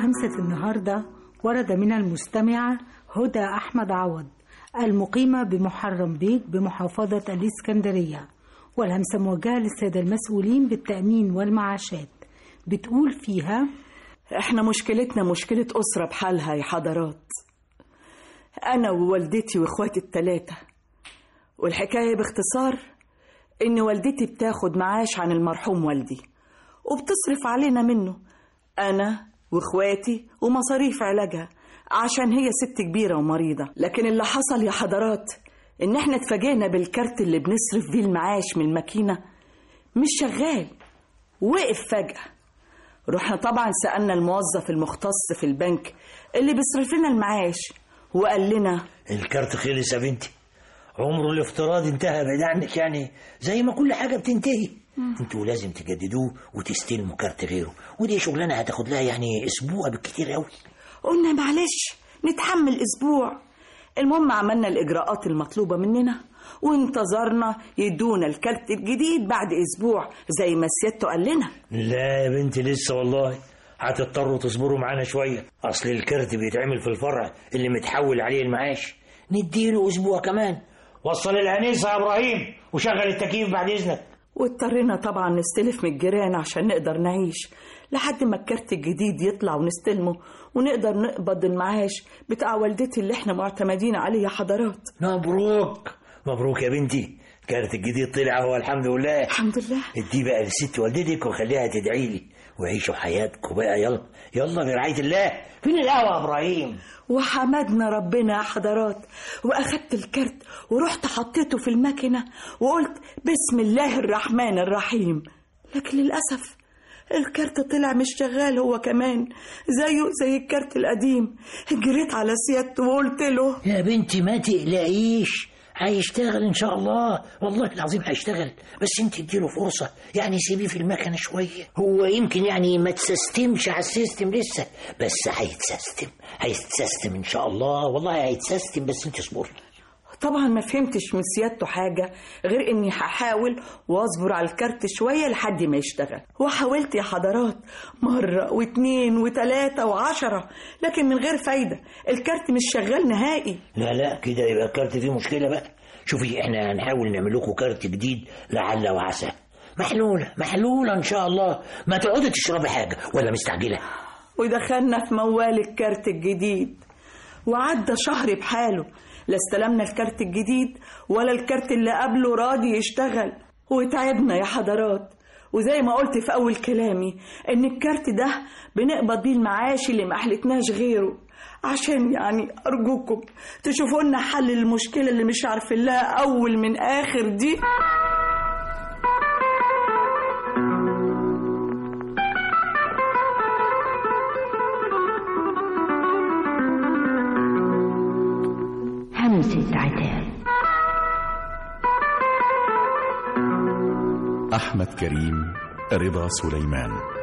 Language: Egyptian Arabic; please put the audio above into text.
وهمسة النهاردة ورد من المستمعة هدى أحمد عوض المقيمة بمحرم بيك بمحافظة الإسكندرية والهمسة موجهة للسادة المسؤولين بالتأمين والمعاشات بتقول فيها احنا مشكلتنا مشكلة أسرة بحالها يا حضرات أنا ووالدتي وإخواتي التلاتة والحكاية باختصار إن والدتي بتاخد معاش عن المرحوم والدي وبتصرف علينا منه أنا وإخواتي ومصاريف علاجها عشان هي ست كبيرة ومريضة لكن اللي حصل يا حضرات إن إحنا اتفاجئنا بالكارت اللي بنصرف بيه المعاش من الماكينة مش شغال وقف فجأة رحنا طبعا سألنا الموظف المختص في البنك اللي بيصرف لنا المعاش وقال لنا الكارت خلص يا بنتي عمره الافتراضي انتهى بعيد عنك يعني زي ما كل حاجة بتنتهي انتوا لازم تجددوه وتستلموا كارت غيره ودي شغلانة هتاخد لها يعني اسبوع بالكتير قوي قلنا معلش نتحمل اسبوع المهم عملنا الاجراءات المطلوبة مننا وانتظرنا يدونا الكارت الجديد بعد اسبوع زي ما سيادته قال لنا لا يا بنتي لسه والله هتضطروا تصبروا معانا شوية أصل الكارت بيتعمل في الفرع اللي متحول عليه المعاش نديله أسبوع كمان وصل الأنيسة يا إبراهيم وشغل التكييف بعد إذنك واضطرينا طبعا نستلف من الجيران عشان نقدر نعيش لحد ما الكارت الجديد يطلع ونستلمه ونقدر نقبض المعاش بتاع والدتي اللي احنا معتمدين عليه يا حضرات مبروك مبروك يا بنتي كارت الجديد طلع هو الحمد لله الحمد لله اديه بقى لست والدتك وخليها تدعي لي وعيشوا حياتكم بقى يلا يلا برعاية الله فين القهوة يا إبراهيم وحمدنا ربنا يا حضرات واخدت الكارت ورحت حطيته في المكنه وقلت بسم الله الرحمن الرحيم لكن للاسف الكارت طلع مش شغال هو كمان زيه زي الكارت القديم جريت على سيادته وقلت له يا بنتي ما تقلقيش هيشتغل ان شاء الله والله العظيم هيشتغل بس انت اديله فرصه يعني سيبيه في المكنه شويه هو يمكن يعني ما تسيستمش على السيستم لسه بس هيتسيستم هيتسيستم ان شاء الله والله هيتسيستم بس انت اصبري طبعا ما فهمتش من سيادته حاجة غير اني هحاول واصبر على الكارت شوية لحد ما يشتغل وحاولت يا حضرات مرة واتنين وتلاتة وعشرة لكن من غير فايدة الكارت مش شغال نهائي لا لا كده يبقى الكارت فيه مشكله بقى شوفي احنا هنحاول نعمل لكم كارت جديد لعل وعسى محلوله محلوله ان شاء الله ما تقعدي تشربي حاجه ولا مستعجله ودخلنا في موال الكارت الجديد وعدى شهر بحاله لا استلمنا الكارت الجديد ولا الكارت اللي قبله راضي يشتغل وتعبنا يا حضرات وزي ما قلت في أول كلامي إن الكارت ده بنقبض بيه المعاش اللي ما أحلتناش غيره عشان يعني أرجوكم تشوفوا لنا حل للمشكلة اللي مش عارفين لها أول من آخر دي همسة عتاب أحمد كريم رضا سليمان